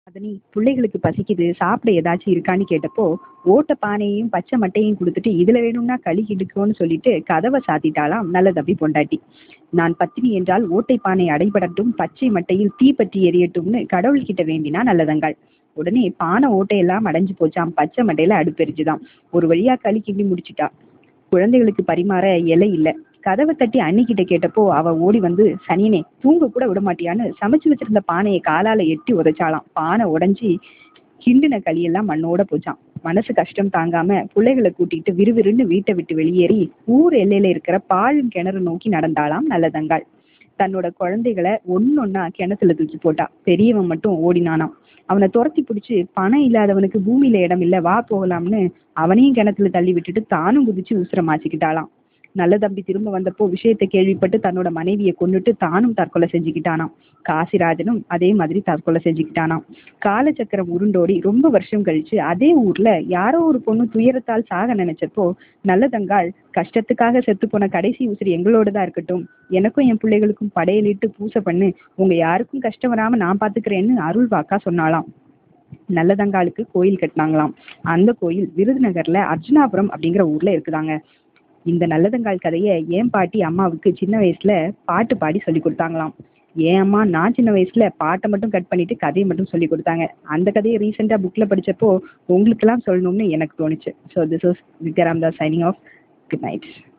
மதனி பிள்ளைகளுக்கு பசிக்குது சாப்பிட ஏதாச்சும் இருக்கான்னு கேட்டப்போ ஓட்ட பானையையும் பச்சை மட்டையும் கொடுத்துட்டு இதுல வேணும்னா களி கிடுக்கோன்னு சொல்லிட்டு கதவை சாத்திட்டாளாம் நல்ல தம்பி பொண்டாட்டி நான் பத்தினி என்றால் ஓட்டை பானை அடைபடட்டும் பச்சை மட்டையில் தீப்பற்றி எரியட்டும்னு கடவுள்கிட்ட வேண்டினா நல்லதங்காள் உடனே பானை ஓட்டையெல்லாம் அடைஞ்சு போச்சாம் பச்சை மட்டையில அடுப்பெரிச்சுதான் ஒரு வழியா களி கிண்டி முடிச்சிட்டா குழந்தைகளுக்கு பரிமாற இலை இல்ல கதவை தட்டி அன்னிக்கிட்ட கேட்டப்போ அவ ஓடி வந்து சனியனே தூங்க கூட விட மாட்டியான்னு சமைச்சு வச்சிருந்த பானையை காலால எட்டி உதைச்சாளாம் பானை உடைஞ்சி கிண்டின களியெல்லாம் மண்ணோட போச்சாம் மனசு கஷ்டம் தாங்காம பிள்ளைகளை கூட்டிட்டு விறுவிறுன்னு வீட்டை விட்டு வெளியேறி ஊர் எல்லையில இருக்கிற பாழும் கிணறு நோக்கி நடந்தாளாம் நல்லதங்காள் தன்னோட குழந்தைகளை ஒன்னொன்னா கிணத்துல தூக்கி போட்டா பெரியவன் மட்டும் ஓடினானாம் அவனை துரத்தி பிடிச்சு பணம் இல்லாதவனுக்கு பூமியில இடம் இல்ல வா போகலாம்னு அவனையும் கிணத்துல தள்ளி விட்டுட்டு தானும் குதிச்சு உசுர மாச்சிக்கிட்டாளாம் நல்ல தம்பி திரும்ப வந்தப்போ விஷயத்தை கேள்விப்பட்டு தன்னோட மனைவியை கொன்னுட்டு தானும் தற்கொலை செஞ்சுக்கிட்டானாம் காசிராஜனும் அதே மாதிரி தற்கொலை செஞ்சுக்கிட்டானாம் காலச்சக்கரம் உருண்டோடி ரொம்ப வருஷம் கழிச்சு அதே ஊர்ல யாரோ ஒரு பொண்ணு துயரத்தால் சாக நினைச்சப்போ நல்லதங்காள் கஷ்டத்துக்காக செத்து போன கடைசி உசிரி எங்களோட தான் இருக்கட்டும் எனக்கும் என் பிள்ளைகளுக்கும் படையலிட்டு பூசை பண்ணு உங்க யாருக்கும் கஷ்டம் வராம நான் பாத்துக்கிறேன்னு அருள் வாக்கா சொன்னாலாம் நல்லதங்காளுக்கு கோயில் கட்டினாங்களாம் அந்த கோயில் விருதுநகர்ல அர்ஜுனாபுரம் அப்படிங்கிற ஊர்ல இருக்குதாங்க இந்த நல்லதங்கால் கதையை என் பாட்டி அம்மாவுக்கு சின்ன வயசுல பாட்டு பாடி சொல்லி கொடுத்தாங்களாம் என் அம்மா நான் சின்ன வயசுல பாட்டை மட்டும் கட் பண்ணிட்டு கதையை மட்டும் சொல்லி கொடுத்தாங்க அந்த கதையை ரீசெண்டா புக்ல படிச்சப்போ உங்களுக்கெல்லாம் சொல்லணும்னு எனக்கு தோணுச்சு so this is Vidyaram Das signing off good night